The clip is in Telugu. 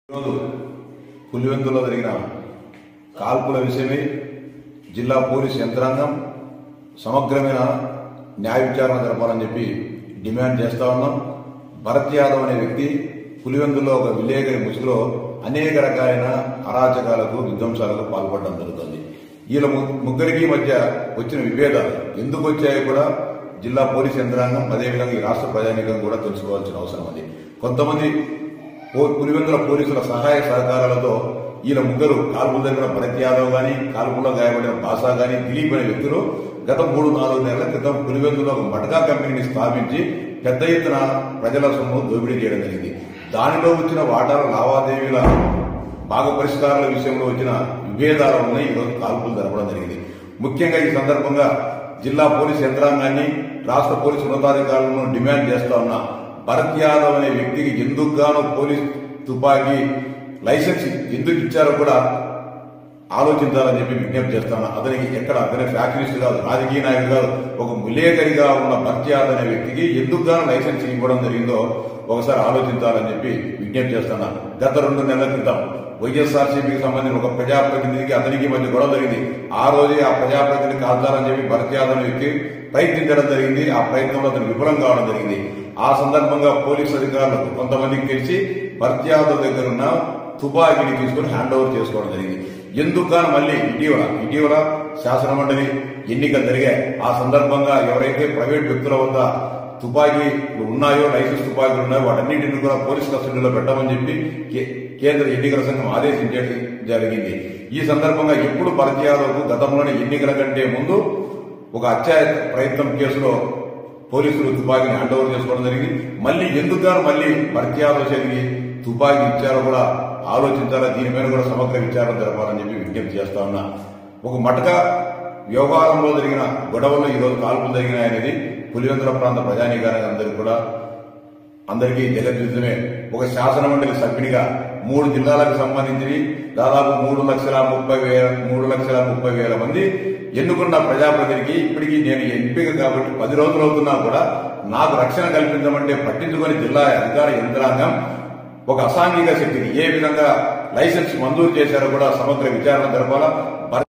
ఈరోజు పులివెందులో జరిగిన కాల్పుల విషయమై జిల్లా పోలీస్ యంత్రాంగం సమగ్రమైన న్యాయ విచారణ జరపాలని చెప్పి డిమాండ్ చేస్తా ఉన్నాం భరత్ యాదవ్ అనే వ్యక్తి పులివెందులో ఒక విలేకరి ముసుగులో అనేక రకాలైన అరాచకాలకు విధ్వంసాలకు పాల్పడడం జరుగుతుంది వీళ్ళ ము- ముగ్గురికి మధ్య వచ్చిన విభేదాలు ఎందుకు వచ్చాయో కూడా జిల్లా పోలీస్ యంత్రాంగం అదేవిధంగా ఈ రాష్ట్ర ప్రజానీకం కూడా తెలుసుకోవాల్సిన అవసరం ఉంది కొంతమంది పో- పులివెందుల పోలీసుల సహాయ సహకారాలతో ఈయన ముగ్గురు కాల్పులు జరిగిన భరత్ యాదవ్ గాని కాల్పుల్లో గాయపడిన బాసా గాని దిలీప్ అనే వ్యక్తులు గత మూడు నాలుగు నెలల క్రితం పులివెందులో ఒక మటకా కంపెనీని స్థాపించి పెద్ద ఎత్తున ప్రజల సొమ్ము దోపిడీ చేయడం జరిగింది దానిలో వచ్చిన వాటాల లావాదేవీల భాగ పరిష్కారాల విషయంలో వచ్చిన విభేదాల వల్ల ఈరోజు కాల్పులు జరపడం జరిగింది ముఖ్యంగా ఈ సందర్భంగా జిల్లా పోలీస్ యంత్రాంగాన్ని రాష్ట్ర పోలీసు ఉన్నతాధికారులను డిమాండ్ చేస్తా ఉన్నా భరత్ యాదవ్ అనే వ్యక్తికి ఎందుకు గాను పోలీస్ తుపాకీ లైసెన్స్ ఎందుకు ఇచ్చారో కూడా ఆలోచించాలని చెప్పి విజ్ఞప్తి చేస్తాను అతనికి ఎక్కడ అతని ఫ్యాక్షనిస్ట్ కాదు రాజకీయ నాయకుడు కాదు ఒక ములేకరిగా ఉన్న భరత్ యాదవ్ అనే వ్యక్తికి ఎందుకు గాను లైసెన్స్ ఇవ్వడం జరిగిందో ఒకసారి ఆలోచించాలని చెప్పి విజ్ఞప్తి చేస్తున్నాను గత రెండు నెలల క్రితం వైఎస్ఆర్సీపీకి సంబంధించిన ఒక ప్రజాప్రతినిధికి అతనికి మధ్య గొడవ జరిగింది ఆ రోజే ఆ ప్రజాప్రతినిధి కాల్చాలని చెప్పి భరత్ యాదవ్ అనే వ్యక్తి ప్రయత్నించడం జరిగింది ఆ ప్రయత్నంలో అతను విఫలం కావడం జరిగింది ఆ సందర్భంగా పోలీసు అధికారులు కొంతమందికి తెలిసి భరత్ యాదవ్ దగ్గర ఉన్న తుపాకీని తీసుకుని హ్యాండ్ ఓవర్ చేసుకోవడం జరిగింది ఎందుకు గాను మళ్ళీ ఇటీవల ఇటీవల శాసన మండలి ఎన్నికలు జరిగాయి ఆ సందర్భంగా ఎవరైతే ప్రైవేట్ వ్యక్తుల వద్ద తుపాకీలు ఉన్నాయో లైసెన్స్ తుపాకీలు ఉన్నాయో వాటన్నింటిని కూడా పోలీస్ కస్టడీలో పెట్టమని చెప్పి కే- కేంద్ర ఎన్నికల సంఘం ఆదేశించడం జరిగింది ఈ సందర్భంగా ఎప్పుడు భరత్ యాదవ్కు గతంలోని ఎన్నికల కంటే ముందు ఒక హత్య ప్రయత్నం కేసులో పోలీసులు తుపాకీని హ్యాండ్ ఓవర్ చేసుకోవడం జరిగింది మళ్ళీ ఎందుకు గాను మళ్ళీ భరత్ యాదవ్ చేతికి తుపాకీ ఇచ్చారో కూడా ఆలోచించాలా దీని మీద కూడా సమగ్ర విచారణ జరపాలని చెప్పి విజ్ఞప్తి చేస్తా ఉన్నా ఒక మటక వ్యవహారంలో జరిగిన గొడవల్లో ఈరోజు కాల్పులు జరిగినాయనేది పులివెందుల ప్రాంత ప్రజానీకానికి అందరికీ కూడా అందరికీ జగద్విధమే ఒక శాసన మండలి సభ్యునిగా మూడు జిల్లాలకు సంబంధించి దాదాపు మూడు లక్షల ముప్పై వేల మూడు లక్షల ముప్పై వేల మంది ఎన్నుకున్న ప్రజాప్రతినిధికి ఇప్పటికీ నేను ఎంపిక కాబట్టి పది రోజులు అవుతున్నా కూడా నాకు రక్షణ కల్పించమంటే పట్టించుకొని జిల్లా అధికార యంత్రాంగం ఒక అసాంఘిక శక్తిని ఏ విధంగా లైసెన్స్ మంజూరు చేశారో కూడా సమగ్ర విచారణ జరపాలా